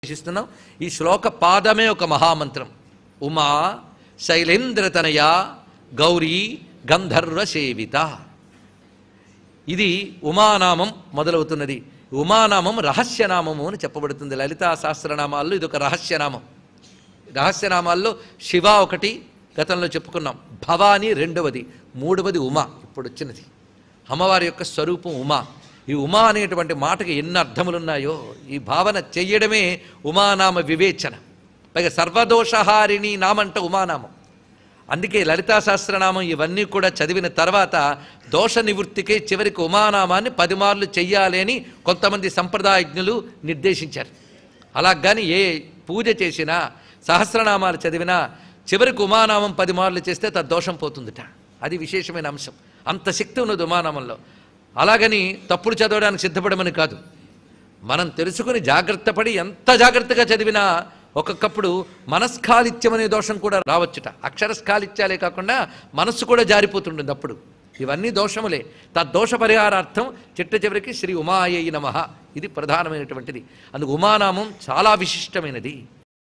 ప్రవేశిస్తున్నాం ఈ శ్లోక పాదమే ఒక మహామంత్రం ఉమా శైలేంద్రతనయ గౌరీ గంధర్వ సేవిత ఇది ఉమానామం మొదలవుతున్నది ఉమానామం రహస్యనామము అని చెప్పబడుతుంది లలితా సహస్రనామాల్లో ఇది ఒక రహస్యనామం రహస్యనామాల్లో శివ ఒకటి గతంలో చెప్పుకున్నాం భవాని రెండవది మూడవది ఉమా ఇప్పుడు వచ్చినది అమ్మవారి యొక్క స్వరూపం ఉమా ఈ ఉమా అనేటువంటి మాటకి ఎన్ని అర్థములున్నాయో ఈ భావన చెయ్యడమే ఉమానామ వివేచన పైగా సర్వదోషహారిణి నామంట ఉమానామం అందుకే లలితా సహస్రనామం ఇవన్నీ కూడా చదివిన తర్వాత దోష నివృత్తికే చివరికి ఉమానామాన్ని పది మార్లు చెయ్యాలి అని కొంతమంది సంప్రదాయజ్ఞులు నిర్దేశించారు అలా కానీ ఏ పూజ చేసినా సహస్రనామాలు చదివినా చివరికి ఉమానామం పది మార్లు చేస్తే తద్దోషం పోతుందిట అది విశేషమైన అంశం అంత శక్తి ఉన్నది ఉమానామంలో అలాగని తప్పుడు చదవడానికి సిద్ధపడమని కాదు మనం తెలుసుకుని జాగ్రత్త పడి ఎంత జాగ్రత్తగా చదివినా ఒక్కొక్కప్పుడు మనస్కాలిత్యం అనే దోషం కూడా రావచ్చుట అక్షరస్కాలిత్యాలే కాకుండా మనస్సు కూడా జారిపోతుంటుంది అప్పుడు ఇవన్నీ దోషములే తద్దోష పరిహారార్థం చిట్ట చివరికి శ్రీ ఉమాయై నమ ఇది ప్రధానమైనటువంటిది అందుకు ఉమానామం చాలా విశిష్టమైనది